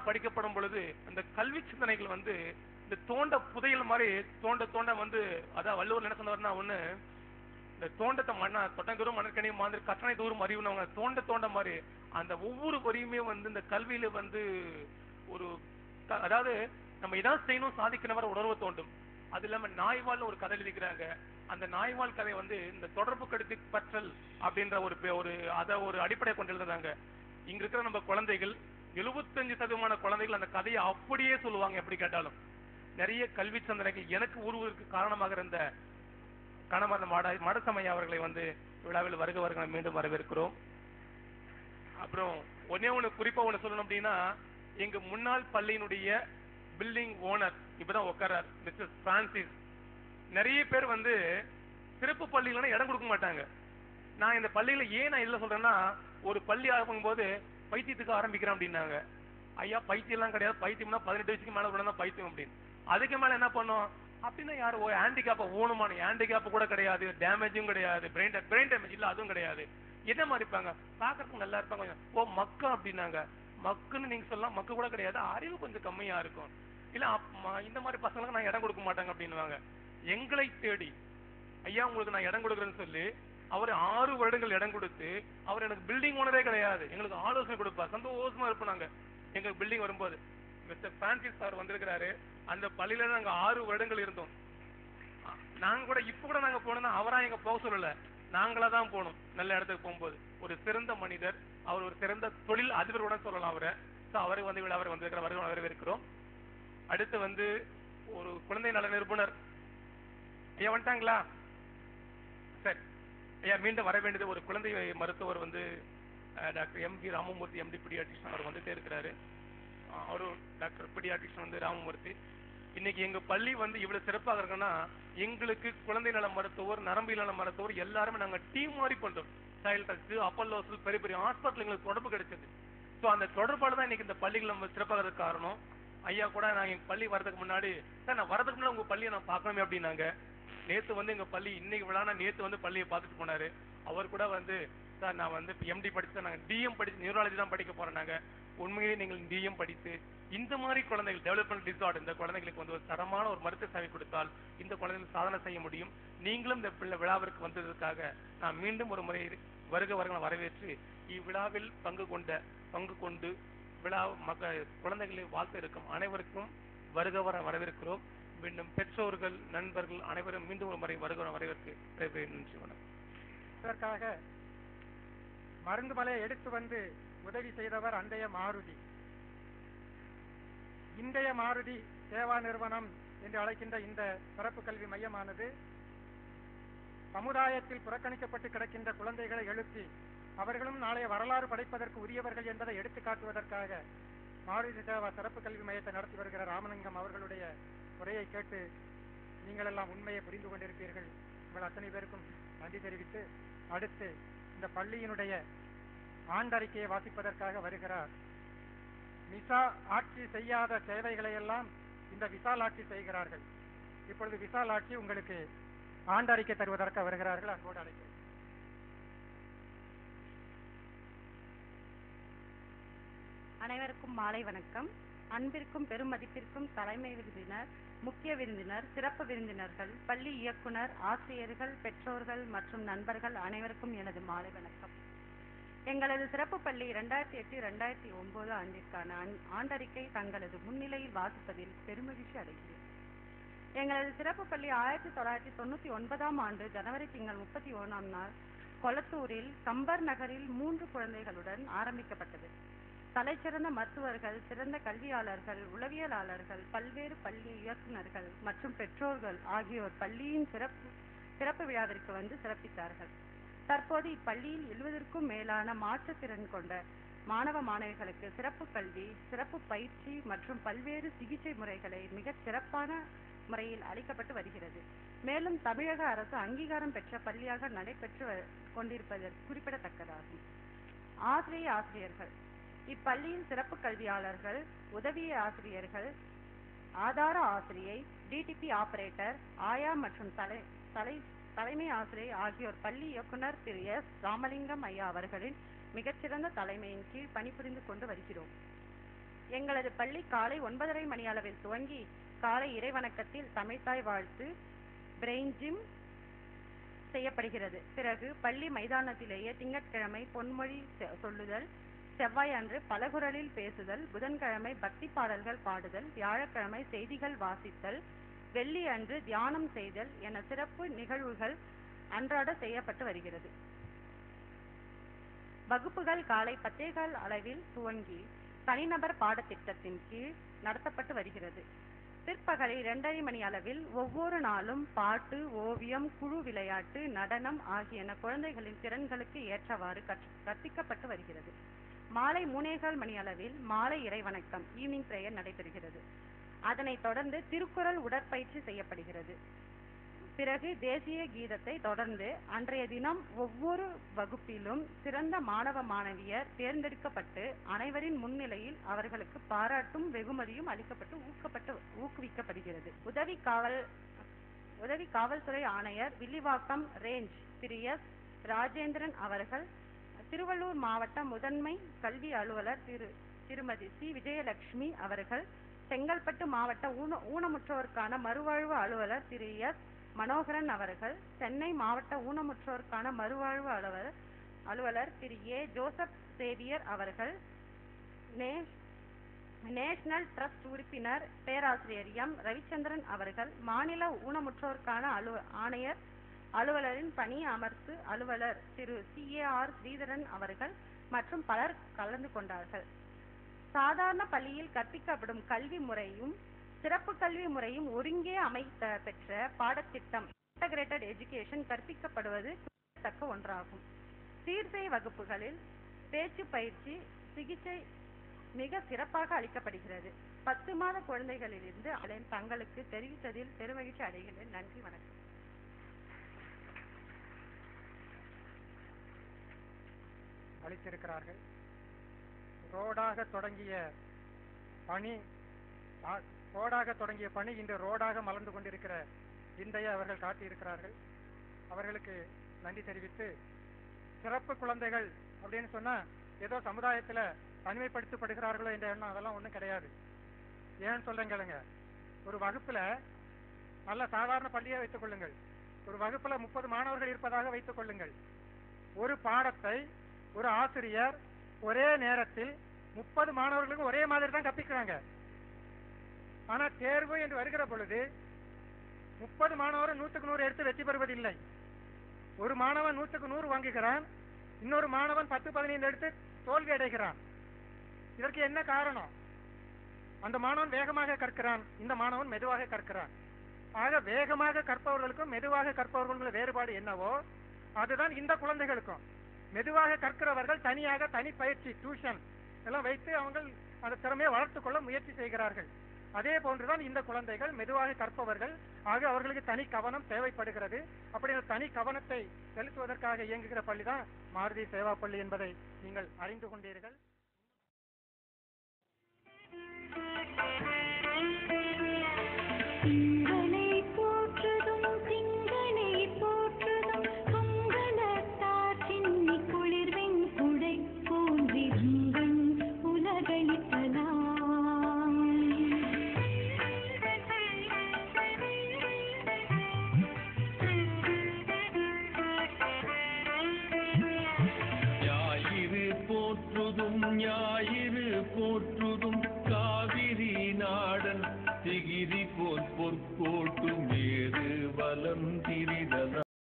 படிக்கப்படும் பொழுது அந்த கல்வி சிந்தனைகள் வந்து இந்த தோண்ட புதையல் மாதிரி தோண்ட தோண்ட வந்து அதான் வள்ளுவர் என்ன சொன்னவர்னா ஒண்ணு இந்த தோண்டத்தை மண்ணா தொட்டங்கரும் மணற்கனி மாதிரி கட்டணை தூரம் அறிவுனவங்க தோண்ட தோண்ட மாதிரி அந்த ஒவ்வொரு வரியுமே வந்து இந்த கல்வியில வந்து ஒரு க- அதாவது நம்ம இதான் செய்யணும் சாதிக்கணும் வர உணர்வு தோண்டும் அது இல்லாம நாய்வால் ஒரு கதை எழுதிக்கிறாங்க அந்த நாய்வால் கதை வந்து இந்த தொடர்பு கடுத்து பற்றல் அப்படின்ற ஒரு பே- ஒரு அத ஒரு அடிப்படை கொண்டு எழுதுறாங்க இங்க இருக்கிற நம்ம குழந்தைகள் எழுபத்தஞ்சு சதவீதமான குழந்தைகள் அந்த கதையை அப்படியே சொல்லுவாங்க எப்படி கேட்டாலும் நிறைய கல்வி சந்தனைகள் எனக்கு உருவதற்கு காரணமாக இருந்த கணவர் மாட மடசமையா அவர்களை வந்து விழாவில் வருக வருக மீண்டும் வரவேற்கிறோம் அப்புறம் ஒன்னே ஒண்ணு குறிப்பா ஒண்ணு சொல்லணும் அப்படின்னா எங்க முன்னாள் பள்ளியினுடைய பில்டிங் ஓனர் இப்பதான் உட்காரார் மிஸ்டர் பிரான்சிஸ் நிறைய பேர் வந்து சிறப்பு பள்ளியிலனா இடம் கொடுக்க மாட்டாங்க நான் இந்த பள்ளியில ஏன் நான் இல்ல சொல்றேன்னா ஒரு பள்ளி ஆரம்பிக்கும் போது பைத்தியத்துக்கு ஆரம்பிக்கிறேன் அப்படின்னாங்க ஐயா பைத்தியம்லாம் கிடையாது பைத்தியம்னா பதினெட்டு வயசுக்கு மேல கூட தான் பைத்தியம் அப்படின்னு அதுக்கு மேல என்ன பண்ணோம் அப்படின்னா யாரு ஓ ஹேண்டிகேப்ப ஊனமான ஹேண்டிகேப் கூட கிடையாது டேமேஜும் கிடையாது பிரெயின் பிரெயின் டேமேஜ் இல்ல அதுவும் கிடையாது என்ன மாதிரி இருப்பாங்க பாக்குறதுக்கு நல்லா இருப்பாங்க கொஞ்சம். ஓ மக்கா அப்படின்னாங்க மக்குன்னு நீங்க சொல்லலாம் மக்கு கூட கிடையாது அறிவு கொஞ்சம் கம்மியா இருக்கும் இல்ல அப்- ம- இந்த மாதிரி பசங்களுக்கு நான் இடம் கொடுக்க மாட்டாங்க அப்படின்னுவாங்க எங்களை தேடி ஐயா உங்களுக்கு நான் இடம் கொடுக்குறேன்னு சொல்லி அவர் ஆறு வருடங்கள் இடம் கொடுத்து அவர் எனக்கு பில்டிங் ஓனரே கிடையாது எங்களுக்கு ஆலோசனை கொடுப்பார் சந்தோஷமா இருப்போம் நாங்க எங்க பில்டிங் வரும்போது மிஸ்டர் பிரான்சிஸ் சார் வந்திருக்கிறாரு அந்த பள்ளியில நாங்க ஆறு வருடங்கள் இருந்தோம் அ- நாங்க கூட இப்ப கூட நாங்க போனோம்னா அவரா எங்க போக சொல்லல நாங்களா தான் போனோம் நல்ல இடத்துக்கு போகும்போது ஒரு சிறந்த மனிதர் அவர் ஒரு சிறந்த தொழில் அதிபர் கூட சொல்லலாம் அவரை So அவரை வந்து விழா அவர் வந்திருக்கிற வருகை வரவேற்கிறோம் அடுத்து வந்து ஒரு குழந்தை நல நிறுவனர் ஐயா வந்துட்டாங்களா சரி ஐயா மீண்டும் வர வேண்டியது ஒரு குழந்தை மருத்துவர் வந்து அஹ், doctor M G Ramamurthy MD paediatrician அவர் வந்துட்டே இருக்கிறாரு அஹ், அவரும் டாக்டர் பீடியாட்ரிஷன் வந்து ராமமூர்த்தி இன்னைக்கு எங்க பள்ளி வந்து இவ்வளவு சிறப்பாக இருக்குன்னா எங்களுக்கு குழந்தை நல மருத்துவர் நரம்பியல் நல மருத்துவர் எல்லாருமே நாங்க டீம் மாதிரி பண்றோம் சைல்ட் டச் அப்பல்லோஸ் பெரிய பெரிய ஹாஸ்பிட்டல் எங்களுக்கு தொடர்பு கிடைச்சது சோ அந்த தொடர்பால தான் இன்னைக்கு இந்த பள்ளிகள் நம்ம சிறப்பாக இருக்க காரணம் ஐயா கூட நான் எங்க பள்ளி வரதுக்கு முன்னாடி சார் நான் வரதுக்கு முன்னாடி உங்க பள்ளியை நான் பார்க்கணுமே அப்படின்னாங்க நேத்து வந்து எங்க பள்ளி இன்னைக்கு விழானா நேத்து வந்து பள்ளியை பார்த்துட்டு போனாரு அவர் கூட வந்து சார் நான் வந்து எம்டி படிச்சு நாங்க டிஎம் படிச்சு நியூராலஜி தான் படிக்க போறோம் நாங்க உண்மையிலேயே நீங்கள் டிஎம் படித்து இந்த மாதிரி குழந்தைகள் டெவலப்மெண்ட் டிசார்டர் இந்த குழந்தைகளுக்கு வந்து ஒரு தரமான ஒரு மருத்துவ சேவை கொடுத்தால் இந்த குழந்தைகள் சாதனை செய்ய முடியும் நீங்களும் இந்த பிள்ளை விழாவிற்கு வந்ததற்காக நான் மீண்டும் ஒரு முறை வருக வருக வரவேற்று இவ்விழாவில் பங்கு கொண்ட பங்கு கொண்டு விழா மக குழந்தைகளை வாழ்த்து இருக்கும் அனைவருக்கும் வருக வர வரவேற்கிறோம் மீண்டும் பெற்றோர்கள் நண்பர்கள் அனைவரும் மீண்டும் ஒரு முறை வருக வர வரவேற்கு விரைவில் நன்றி வணக்கம் இதற்காக மருந்து மலையை எடுத்து வந்து உதவி செய்தவர் அண்டைய மாருதி இன்றைய மாருதி சேவா நிறுவனம் என்று அழைக்கின்ற இந்த சிறப்பு கல்வி மையமானது சமுதாயத்தில் புறக்கணிக்கப்பட்டு கிடக்கின்ற குழந்தைகளை எழுப்பி அவர்களும் நாளைய வரலாறு படைப்பதற்கு உரியவர்கள் என்பதை எடுத்துக் காட்டுவதற்காக மாருதி சேவா சிறப்பு கல்வி மையத்தை நடத்தி வருகிற ராமலிங்கம் அவர்களுடைய உரையை கேட்டு நீங்கள் எல்லாம் உண்மையை புரிந்து கொண்டிருப்பீர்கள் உங்கள் அத்தனை பேருக்கும் நன்றி தெரிவித்து அடுத்து இந்த பள்ளியினுடைய ஆண்டறிக்கையை வாசிப்பதற்காக வருகிறார் மிசா ஆட்சி செய்யாத சேவைகளை எல்லாம் இந்த விசால் ஆட்சி செய்கிறார்கள் இப்பொழுது விசால் ஆட்சி உங்களுக்கு ஆண்டறிக்கை தருவதற்கு வருகிறார்கள் அன்போடு அழைக்கிறேன் அனைவருக்கும் மாலை வணக்கம் அன்பிற்கும் பெருமதிப்பிற்கும் தலைமை விருந்தினர் முக்கிய விருந்தினர் சிறப்பு விருந்தினர்கள் பள்ளி இயக்குனர் ஆசிரியர்கள் பெற்றோர்கள் மற்றும் நண்பர்கள் அனைவருக்கும் எனது மாலை வணக்கம் எங்களது சிறப்பு பள்ளி இரண்டாயிரத்தி எட்டு இரண்டாயிரத்தி ஒன்பது ஆண்டிற்கான ஆண்- ஆண்டறிக்கை தங்களது முன்னிலையில் வாசிப்பதில் பெருமகிழ்ச்சி அடைகிறேன் எங்களது சிறப்பு பள்ளி ஆயிரத்தி தொள்ளாயிரத்தி தொண்ணூத்தி ஒன்பதாம் ஆண்டு ஜனவரி திங்கள் முப்பத்தி ஒன்றாம் நாள் கொளத்தூரில் கம்பர் நகரில் மூன்று குழந்தைகளுடன் ஆரம்பிக்கப்பட்டது தலைசிறந்த மருத்துவர்கள் சிறந்த கல்வியாளர்கள் உளவியலாளர்கள் பல்வேறு பள்ளி இயக்குநர்கள் மற்றும் பெற்றோர்கள் ஆகியோர் பள்ளியின் சிறப்பு சிறப்பு விழாவிற்கு வந்து சிறப்பித்தார்கள் தற்போது இப்பள்ளியில் எழுபதற்கும் மேலான மாற்றுத்திறன் கொண்ட மாணவ மாணவிகளுக்கு சிறப்பு கல்வி சிறப்பு பயிற்சி மற்றும் பல்வேறு சிகிச்சை முறைகளை மிகச் சிறப்பான முறையில் அளிக்கப்பட்டு வருகிறது மேலும் தமிழக அரசு அங்கீகாரம் பெற்ற பள்ளியாக நடைபெற்று வ- கொண்டிருப்பது குறிப்பிடத்தக்கதாகும் ஆசிரிய ஆசிரியர்கள் இப்பள்ளியில் சிறப்பு கல்வியாளர்கள் உதவி ஆசிரியர்கள் ஆதார ஆசிரியை டிடிபி ஆபரேட்டர் ஆயா மற்றும் தலை தலை தலைமை ஆசிரியை ஆகியோர் பள்ளி இயக்குனர் திரு எஸ் ராமலிங்கம் ஐயா அவர்களின் மிகச்சிறந்த தலைமையின் கீழ் பணிபுரிந்து கொண்டு வருகிறோம் எங்களது பள்ளி காலை ஒன்பதரை மணி அளவில் துவங்கி காலை இறைவணக்கத்தில் தமிழ்த்தாய் வாழ்த்து பிரெயின் ஜிம் செய்யப்படுகிறது பிறகு பள்ளி மைதானத்திலேயே திங்கட்கிழமை பொன்மொழி செ- சொல்லுதல் செவ்வாய் அன்று பலகுரலில் பேசுதல் புதன்கிழமை பக்தி பாடல்கள் பாடுதல் வியாழக்கிழமை செய்திகள் வாசித்தல் வெள்ளி அன்று தியானம் செய்தல் என சிறப்பு நிகழ்வுகள் அன்றாட செய்யப்பட்டு வருகிறது வகுப்புகள் காலை பத்தேகால் அளவில் துவங்கி தனிநபர் பாடத்திட்டத்தின் கீழ் நடத்தப்பட்டு வருகிறது பிற்பகல் இரண்டரை மணி அளவில் ஒவ்வொரு நாளும் பாட்டு ஓவியம் குழு விளையாட்டு நடனம் ஆகியன குழந்தைகளின் திறன்களுக்கு ஏற்றவாறு கற்று- கற்பிக்கப்பட்டு வருகிறது மாலை மூணேகால் மணி அளவில் மாலை இறைவணக்கம் ஈவினிங் பிரேயர் நடைபெறுகிறது அதனைத் தொடர்ந்து திருக்குறள் உடற்பயிற்சி செய்யப்படுகிறது பிறகு தேசிய கீதத்தை தொடர்ந்து அன்றைய தினம் ஒவ்வொரு வகுப்பிலும் சிறந்த மாணவ மாணவியர் தேர்ந்தெடுக்கப்பட்டு அனைவரின் முன்னிலையில் அவர்களுக்கு பாராட்டும் வெகுமதியும் அளிக்கப்பட்டு ஊக்கப்பட்டு ஊக்குவிக்கப்படுகிறது உதவி காவல் உதவி காவல்துறை ஆணையர் வில்லிவாக்கம் ரேஞ்ச் திரு எஸ் ராஜேந்திரன் அவர்கள் திருவள்ளூர் மாவட்ட முதன்மை கல்வி அலுவலர் திரு திருமதி சி விஜயலட்சுமி அவர்கள் செங்கல்பட்டு மாவட்ட ஊன ஊனமுற்றோருக்கான மறுவாழ்வு அலுவலர் திரு எஸ் மனோகரன் அவர்கள் சென்னை மாவட்ட ஊனமுற்றோருக்கான மறுவாழ்வு அலுவலர் அலுவலர் திரு ஏ ஜோசப் சேவியர் அவர்கள் நே- நேஷனல் ட்ரஸ்ட் உறுப்பினர் பேராசிரியர் எம் ரவிச்சந்திரன் அவர்கள் மாநில ஊனமுற்றோருக்கான அலு ஆணையர் அலுவலரின் பணி அமர்த்து அலுவலர் Thiru C A R Sridharan அவர்கள் மற்றும் பலர் கலந்து கொண்டார்கள் சாதாரண பள்ளியில் கற்பிக்கப்படும் கல்வி முறையும் சிறப்பு கல்வி முறையும் ஒருங்கே அமைத்த பெற்ற பாடத்திட்டம் இன்டகிரேட்டட் எஜுகேஷன் கற்பிக்கப்படுவது குறிப்பிடத்தக்க ஒன்றாகும் சீர்செய் வகுப்புகளில் பேச்சு பயிற்சி சிகிச்சை மிக சிறப்பாக அளிக்கப்படுகிறது பத்து மாத குழந்தைகளிலிருந்து அதை தங்களுக்கு தெரிவித்ததில் பெருமகிழ்ச்சி அடைகிறேன் நன்றி வணக்கம் அளித்திருக்கிறார்கள் ரோடாக தொடங்கிய பணி ஆ- ரோடாக தொடங்கிய பணி இன்று ரோடாக மலர்ந்து கொண்டிருக்கிற இந்தைய அவர்கள் காட்டியிருக்கிறார்கள் அவர்களுக்கு நன்றி தெரிவித்து சிறப்பு குழந்தைகள் அப்படின்னு சொன்னா ஏதோ சமுதாயத்துல தனிமைப்படுத்தப்படுகிறார்களோ என்ற எண்ணம் அதெல்லாம் ஒண்ணும் கிடையாது ஏன்னு சொல்றேன் கேளுங்க ஒரு வகுப்புல நல்ல சாதாரண பள்ளியை வைத்துக் கொள்ளுங்கள் ஒரு வகுப்புல முப்பது மாணவர்கள் இருப்பதாக வைத்துக் கொள்ளுங்கள் ஒரு பாடத்தை ஒரு ஆசிரியர் ஒரே நேரத்தில் முப்பது மாணவர்களுக்கும் ஒரே மாதிரி தான் கற்பிக்கிறாங்க ஆனா தேர்வு என்று வருகிற பொழுது முப்பது மாணவரும் நூற்றுக்கு நூறு எடுத்து வெற்றி பெறுவதில்லை ஒரு மாணவன் நூற்றுக்கு நூறு வாங்குகிறான் இன்னொரு மாணவன் பத்து பதினைந்து எடுத்து தோல்வி அடைகிறான் இதற்கு என்ன காரணம் அந்த மாணவன் வேகமாக கற்கிறான் இந்த மாணவன் மெதுவாக கற்கிறான் ஆக வேகமாக கற்பவர்களுக்கும் மெதுவாக கற்பவர்களுக்கும் வேறுபாடு என்னவோ அதுதான் இந்த குழந்தைகளுக்கும் மெதுவாக கற்கிறவர்கள் தனியாக தனி பயிற்சி டியூஷன் எல்லாம் வைத்து அவங்க அந்த திறமையை வளர்த்துக் கொள்ள முயற்சி செய்கிறார்கள் அதே போன்றுதான் இந்த குழந்தைகள் மெதுவாக கற்பவர்கள் ஆக அவர்களுக்கு தனி கவனம் தேவைப்படுகிறது அப்படி அந்த தனி கவனத்தை செலுத்துவதற்காக இயங்குகிற பள்ளிதான் மாருதி சேவா பள்ளி என்பதை நீங்கள் அறிந்து கொண்டீர்கள் திங்களை போற்றுதும் திங்களை போற்றுதும் மங்களத்தார் சின்னி குளிர்வெண் குடை போன்றிருங்கள் உலகளிக்கலாம் ஞாயிறு போற்றுதும் ஞாயிறு போற்றுதும் காவிரி நாடன் திகிரி போர் பொற்கோட்டும் ஏறு